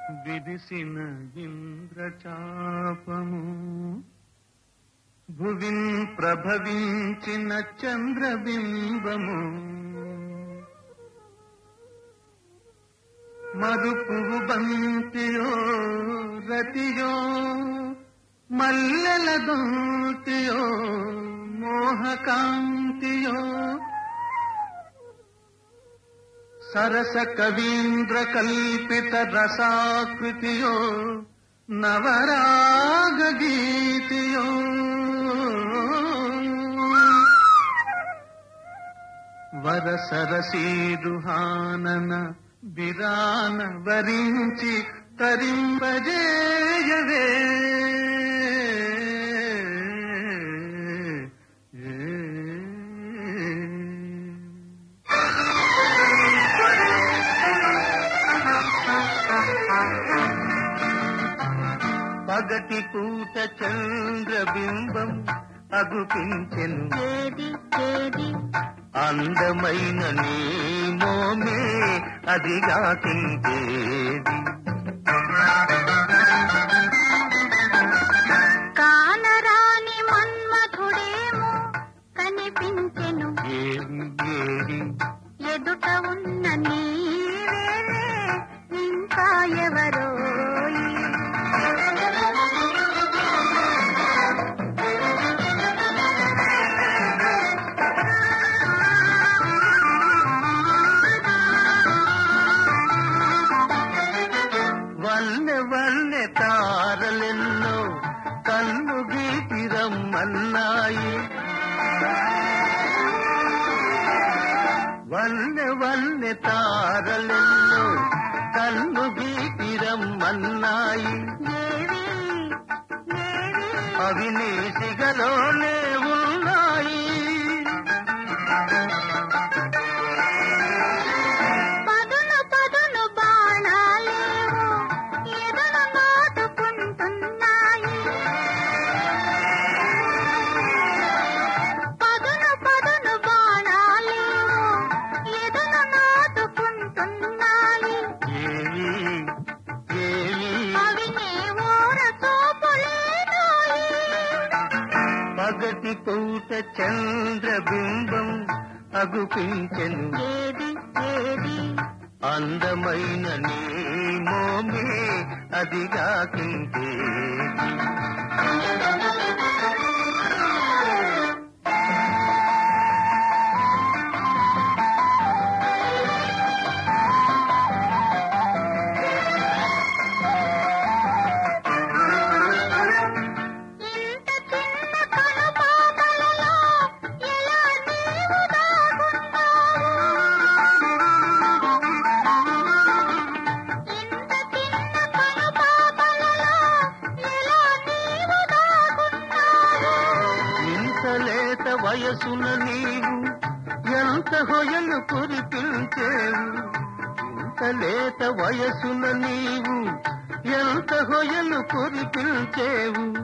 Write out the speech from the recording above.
విరిసిన ఇంద్రచాపము భువిన్ ప్రభవించిన చంద్రబింబము మరుపువు బంతియో రతియో మల్లెల దూతియో మోహకాంతియో సరస కవీంద్ర కల్పిత రసాకృతియో నవరాగ గీతియో వరసరసీరుహానన బిరాన వరించి తరింపజేయవే పగటి పూట చంద్రబింబం అగుపించెను ఏది ఏది అందమైన నీ మోమే అదిగా తింటేది కానరాని మన్మథుడేమో కనిపించెను ఏది ఏది ఎదుట ఉన్న నీవేలే ఇంకా ఎవరోయి వల్లె వల్లె తారలెన్నో కన్ను గీటి రమ్మన్నాయి వల్లె వల్లె తారలెన్నో కన్ను గీటి రమ్మన్నాయి ఏవి ఏవి అవి నీ సిగలోనే ఉన్నాయి పదును పదును బాణాలేవో ఎదను నాటుకుంటున్నాయి పదును పదును బాణాలేవో ఎదను నాటుకుంటున్నాయి ఏవి ఏవి అవి నీ ఊర చూపులేనోయి పగటి పూట చంద్రబింబం అగుపించెను ఏది ఏది అందమైన నీ మోమే అదిగా తింటే ఇంత చిన్న కనుపాపలలో ఎలా నీవు దాగున్నావు ఇంత చిన్న కనుపాపలలో ఎలా నీవు దాగున్నావు ఇంత లేత వయసున నీవు ఎంత హొయలు కురిపించేవు ఇంత లేత వయసున నీవు ఎంత హొయలు కురిపించేవు